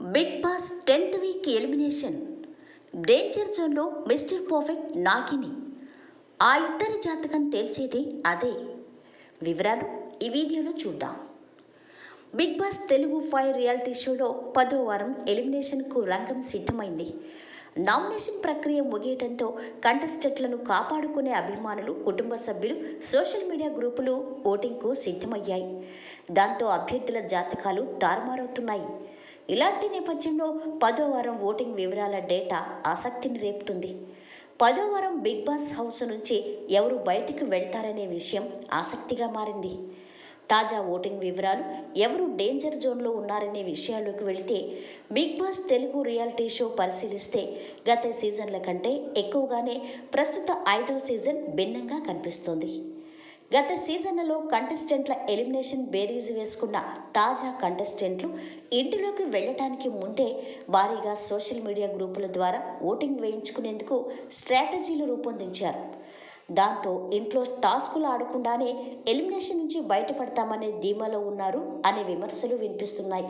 big Boss tenth week elimination danger జోన్లో mister perfect Nagini ఆ ఇద్దరి జాతకం తేల్చేది అదే వివరాలు ఈ వీడియోలో చూద్దాం Bigg Boss Telugu five reality షోలో పదో వారం ఎలిమినేషన్కు రంగం సిద్ధమైంది నామినేషన్ ప్రక్రియ ముగియటంతో కంటెస్టెంట్లను కాపాడుకునే అభిమానులు కుటుంబ సభ్యులు సోషల్ మీడియా గ్రూపులు ఓటింగ్కు సిద్ధమయ్యాయి దాంతో అభ్యర్థుల జాతకాలు తారుమారవుతున్నాయి ఇలాంటి నేపథ్యంలో పదో వారం ఓటింగ్ వివరాల డేటా ఆసక్తిని రేపుతుంది పదో వారం బిగ్ బాస్ హౌస్ నుంచి ఎవరు బయటికి వెళ్తారనే విషయం ఆసక్తిగా మారింది తాజా ఓటింగ్ వివరాలు ఎవరు డేంజర్ జోన్లో ఉన్నారనే విషయాల్లోకి వెళితే Bigg Boss Telugu reality show పరిశీలిస్తే గత సీజన్ల కంటే ఎక్కువగానే ప్రస్తుత ఐదవ సీజన్ భిన్నంగా కనిపిస్తోంది గత సీజన్లలో కంటెస్టెంట్ల ఎలిమినేషన్ బేరీజు వేసుకున్న తాజా కంటెస్టెంట్లు ఇంటిలోకి వెళ్ళటానికి ముందే భారీగా సోషల్ మీడియా గ్రూపుల ద్వారా ఓటింగ్ వేయించుకునేందుకు స్ట్రాటజీలు రూపొందించారు దాంతో ఇంట్లో టాస్కులు ఆడకుండానే ఎలిమినేషన్ నుంచి బయటపడతామనే ధీమాలో ఉన్నారు అనే విమర్శలు వినిపిస్తున్నాయి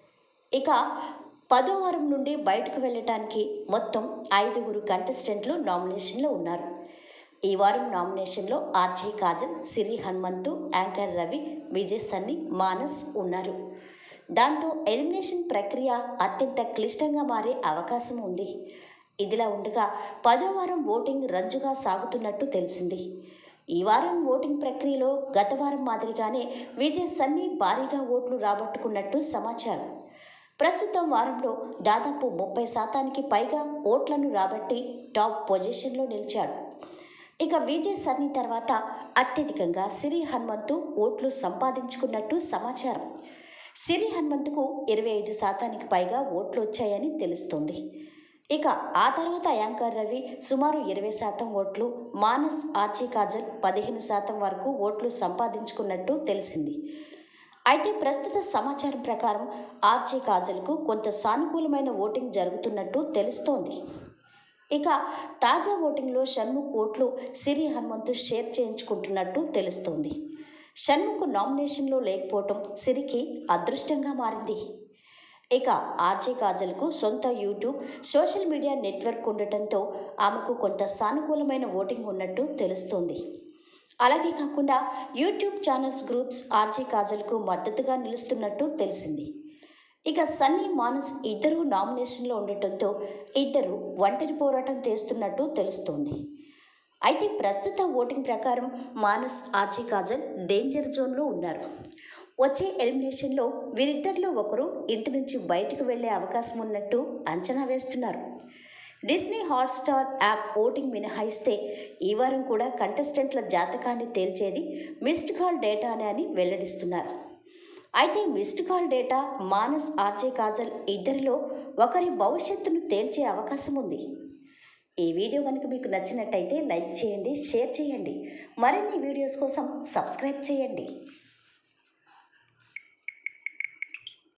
ఇక పదో వారం నుండి బయటకు వెళ్ళటానికి మొత్తం ఐదుగురు కంటెస్టెంట్లు నామినేషన్లో ఉన్నారు ఈ వారం నామినేషన్లో ఆర్జే కాజల్ సిరి హనుమంతు యాంకర్ రవి విజయ్ సన్ని మానస్ ఉన్నారు దాంతో ఎలిమినేషన్ ప్రక్రియ అత్యంత క్లిష్టంగా మారే అవకాశం ఉంది ఇదిలా ఉండగా పదో వారం ఓటింగ్ రంజుగా సాగుతున్నట్టు తెలిసింది ఈ వారం ఓటింగ్ ప్రక్రియలో గత వారం మాదిరిగానే విజయ్ సన్ని భారీగా ఓట్లు రాబట్టుకున్నట్టు సమాచారం ప్రస్తుతం వారంలో దాదాపు ముప్పై శాతానికి పైగా ఓట్లను రాబట్టి టాప్ పొజిషన్లో నిలిచాడు ఇక విజయ్ సన్ని తర్వాత అత్యధికంగా సిరి హనుమంతు ఓట్లు సంపాదించుకున్నట్టు సమాచారం సిరి హనుమంతుకు ఇరవై ఐదు శాతానికి పైగా ఓట్లు వచ్చాయని తెలుస్తోంది ఇక ఆ తర్వాత యాంకర్ రవి సుమారు ఇరవై శాతం ఓట్లు మానస్ ఆర్జీ కాజల్ పదిహేను శాతం వరకు ఓట్లు సంపాదించుకున్నట్టు తెలిసింది అయితే ప్రస్తుత సమాచారం ప్రకారం ఆర్జే కాజల్కు కొంత సానుకూలమైన ఓటింగ్ జరుగుతున్నట్టు తెలుస్తోంది ఇక తాజా ఓటింగ్లో షణ్ముఖ్ ఓట్లు సిరి హనుమంతు షేర్ చేయించుకుంటున్నట్టు తెలుస్తోంది షణ్ముఖ్ నామినేషన్లో లేకపోవటం సిరికి అదృష్టంగా మారింది ఇక ఆర్జే కాజల్కు సొంత యూట్యూబ్ సోషల్ మీడియా నెట్వర్క్ ఉండటంతో ఆమెకు కొంత సానుకూలమైన ఓటింగ్ ఉన్నట్టు తెలుస్తోంది అలాగే కాకుండా యూట్యూబ్ ఛానల్స్ గ్రూప్స్ ఆర్జే కాజల్కు మద్దతుగా నిలుస్తున్నట్టు తెలిసింది ఇక సన్నీ మానస్ ఇద్దరూ నామినేషన్లో ఉండటంతో ఇద్దరు ఒంటరి పోరాటం చేస్తున్నట్టు తెలుస్తోంది అయితే ప్రస్తుత ఓటింగ్ ప్రకారం మానస్ ఆర్జీ కాజల్ డేంజర్ జోన్లో ఉన్నారు వచ్చే ఎలిమినేషన్లో వీరిద్దరిలో ఒకరు ఇంటి నుంచి బయటకు వెళ్లే అవకాశం ఉన్నట్టు అంచనా వేస్తున్నారు డిస్నీ హాట్స్టార్ యాప్ ఓటింగ్ మినహాయిస్తే ఈ వారం కూడా కంటెస్టెంట్ల జాతకాన్ని తేల్చేది మిస్డ్ కాల్ డేటానే అని వెల్లడిస్తున్నారు అయితే missed call data Manas RJ Kajal ఇద్దరిలో ఒకరి భవిష్యత్తును తేల్చే అవకాశం ఉంది ఈ వీడియో కనుక మీకు నచ్చినట్టయితే లైక్ చేయండి షేర్ చేయండి మరిన్ని వీడియోస్ కోసం సబ్స్క్రైబ్ చేయండి